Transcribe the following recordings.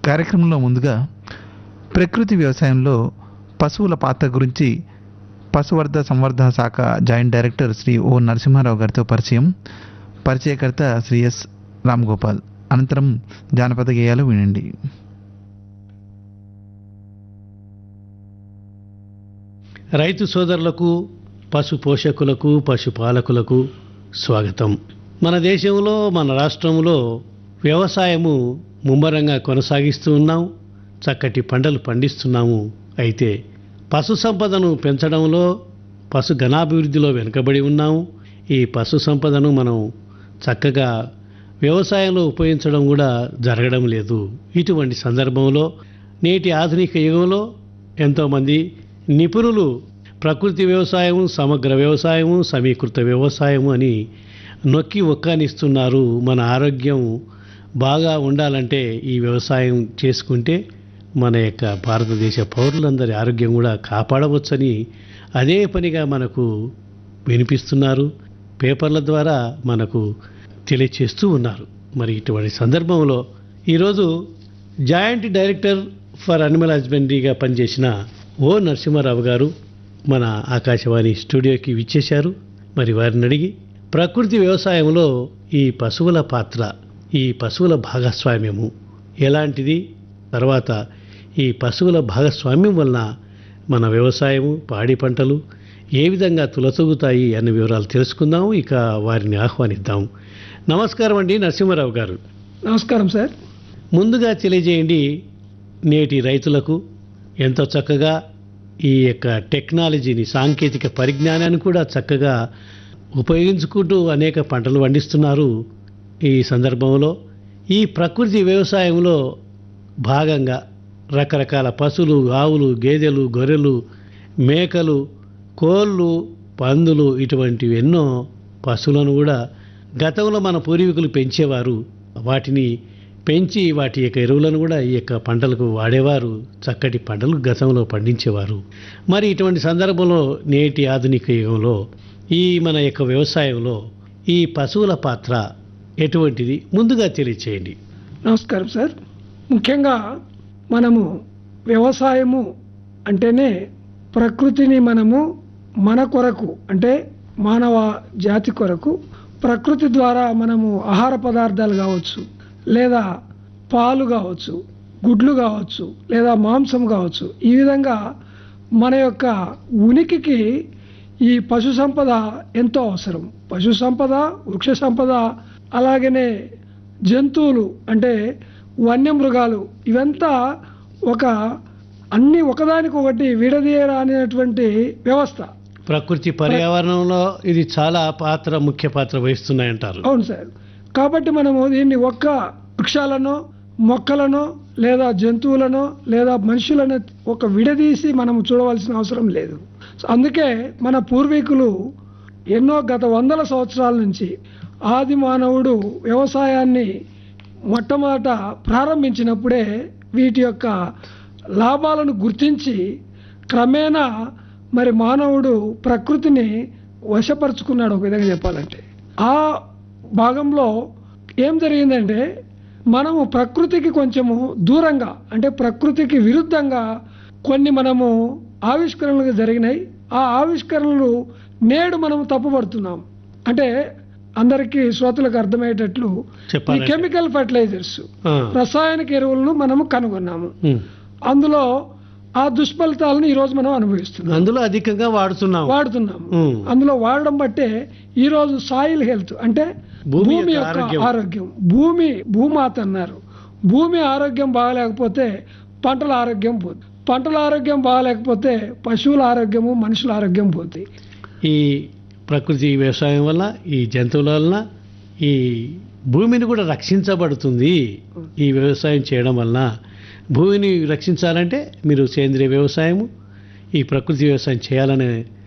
కార్యక్రమంలో ముందుగా ప్రకృతి వ్యవసాయంలో పశువుల పాత్ర గురించి పశువర్ధ సంవర్ధ శాఖ joint director Shri O Narasimharao గారితో పరిచయం పరిచయకర్త శ్రీ ఎస్ రామ్ గోపాల్ అనంతరం జానపద గేయాలు వినండి రైతు సోదరులకు పశు పోషకులకు పశుపాలకులకు స్వాగతం మన దేశంలో మన రాష్ట్రంలో వ్యవసాయము ముమ్మరంగా కొనసాగిస్తూ ఉన్నాం చక్కటి పంటలు పండిస్తున్నాము అయితే పశు సంపదను పెంచడంలో పశు ఘనాభివృద్ధిలో వెనుకబడి ఉన్నాము ఈ పశు సంపదను మనం చక్కగా వ్యవసాయంలో ఉపయోగించడం కూడా జరగడం లేదు ఇటువంటి సందర్భంలో నేటి ఆధునిక యుగంలో ఎంతోమంది నిపుణులు ప్రకృతి వ్యవసాయం సమగ్ర వ్యవసాయము సమీకృత వ్యవసాయము అని నొక్కి ఒక్కానిస్తున్నారు మన ఆరోగ్యం బాగా ఉండాలంటే ఈ వ్యవసాయం చేసుకుంటే మన యొక్క భారతదేశ పౌరులందరి ఆరోగ్యం కూడా కాపాడవచ్చని అదే పనిగా మనకు వినిపిస్తున్నారు పేపర్ల ద్వారా మనకు తెలియచేస్తూ ఉన్నారు మరి ఇటువంటి సందర్భంలో ఈరోజు జాయింట్ డైరెక్టర్ ఫర్ అనిమల్ హస్బెండరీగా పనిచేసిన ఓ నరసింహారావు గారు మన ఆకాశవాణి స్టూడియోకి విచ్చేశారు మరి వారిని అడిగి ప్రకృతి వ్యవసాయంలో ఈ పశువుల పాత్ర ఈ పశువుల భాగస్వామ్యము ఎలాంటిది తర్వాత ఈ పశువుల భాగస్వామ్యం వలన మన వ్యవసాయము పాడి పంటలు ఏ విధంగా తులతూగుతాయి అన్న వివరాలు తెలుసుకుందాం ఇక వారిని ఆహ్వానిద్దాం నమస్కారం అండి నరసింహారావు గారు నమస్కారం సార్ ముందుగా తెలియజేయండి నేటి రైతులకు ఎంతో చక్కగా ఈ యొక్క టెక్నాలజీని సాంకేతిక పరిజ్ఞానాన్ని కూడా చక్కగా ఉపయోగించుకుంటూ అనేక పంటలు పండిస్తున్నారు ఈ సందర్భంలో ఈ ప్రకృతి వ్యవసాయంలో భాగంగా రకరకాల పశువులు ఆవులు గేదెలు గొర్రెలు మేకలు కోళ్ళు పందులు ఇటువంటివి ఎన్నో పశువులను కూడా గతంలో మన పూర్వీకులు పెంచేవారు వాటిని పెంచి వాటి యొక్క ఎరువులను కూడా ఈ యొక్క పంటలకు వాడేవారు చక్కటి పంటలు గతంలో పండించేవారు మరి ఇటువంటి సందర్భంలో నేటి ఆధునిక యుగంలో ఈ మన యొక్క వ్యవసాయంలో ఈ పశువుల పాత్ర ఎటువంటిది ముందుగా తెలియచేయండి నమస్కారం సార్ ముఖ్యంగా మనము వ్యవసాయము అంటేనే ప్రకృతిని మనము మన కొరకు అంటే మానవ జాతి కొరకు ప్రకృతి ద్వారా మనము ఆహార పదార్థాలు కావచ్చు లేదా పాలు కావచ్చు గుడ్లు కావచ్చు లేదా మాంసం కావచ్చు ఈ విధంగా మన యొక్క ఉనికికి ఈ పశు సంపద ఎంతో అవసరం పశు సంపద వృక్ష సంపద అలాగనే జంతువులు అంటే వన్యమృగాలు ఇవంతా ఒక అన్ని ఒకదానికొకటి విడదీయరానిటువంటి వ్యవస్థ ప్రకృతి పర్యావరణంలో ఇది చాలా పాత్ర ముఖ్య పాత్ర వహిస్తున్నాయంటారు అవును సార్ కాబట్టి మనము దీన్ని ఒక్క వృక్షాలను మొక్కలను లేదా జంతువులను లేదా మనుషులను ఒక విడదీసి మనం చూడవలసిన అవసరం లేదు సో అందుకే మన పూర్వీకులు ఎన్నో గత వందల సంవత్సరాల నుంచి ఆది మానవుడు వ్యవసాయాన్ని మొట్టమొదట ప్రారంభించినప్పుడే వీటి యొక్క లాభాలను గుర్తించి క్రమేణా మరి మానవుడు ప్రకృతిని వశపరుచుకున్నాడు ఒక విధంగా చెప్పాలంటే ఆ భాగంలో ఏం జరిగిందంటే మనము ప్రకృతికి కొంచెము దూరంగా అంటే ప్రకృతికి విరుద్ధంగా కొన్ని మనము ఆవిష్కరణలు జరిగినాయి ఆ ఆవిష్కరణలు నేడు మనం తప్పుపడుతున్నాం అంటే అందరికీ శ్రోతలకు అర్థమయ్యేటట్లు ఈ చెప్పాలంటే. కెమికల్ ఫర్టిలైజర్స్ ఆ, రసాయనిక ఎరువులను మనము కనుగొన్నాము ఉమ్. అందులో ఆ దుష్ఫలితాలను ఈరోజు మనం అనుభవిస్తున్నాం అందులో అధికంగా వాడుతున్నాం వాడుతున్నాము ఉమ్. అందులో వాడడం బట్టే ఈరోజు సాయిల్ హెల్త్ అంటే భూమి భూమి యొక్క యొక్క ఆరోగ్యం. ఆరోగ్యం భూమి భూమాత అన్నారు భూమి ఆరోగ్యం బాగాలేకపోతే పంటల ఆరోగ్యం పోతుంది పంటల ఆరోగ్యం బాగాలేకపోతే పశువుల ఆరోగ్యము మనుషుల ఆరోగ్యం పోతుంది ఈ ప్రకృతి వ్యవసాయం వల్ల ఈ జంతువుల వలన ఈ భూమిని కూడా రక్షించబడుతుంది ఈ వ్యవసాయం చేయడం వలన భూమిని రక్షించాలంటే మీరు సేంద్రియ వ్యవసాయము ఈ ప్రకృతి వ్యవసాయం చేయాలనే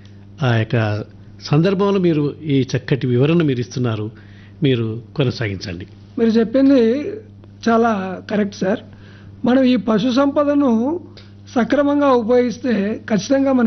ఆ యొక్క సందర్భంలో మీరు ఈ చక్కటి వివరణ మీరు ఇస్తున్నారు మీరు కొనసాగించండి మీరు చెప్పింది చాలా కరెక్ట్ సార్ మనం ఈ పశు సంపదను సక్రమంగా ఉపయోగిస్తే ఖచ్చితంగా మన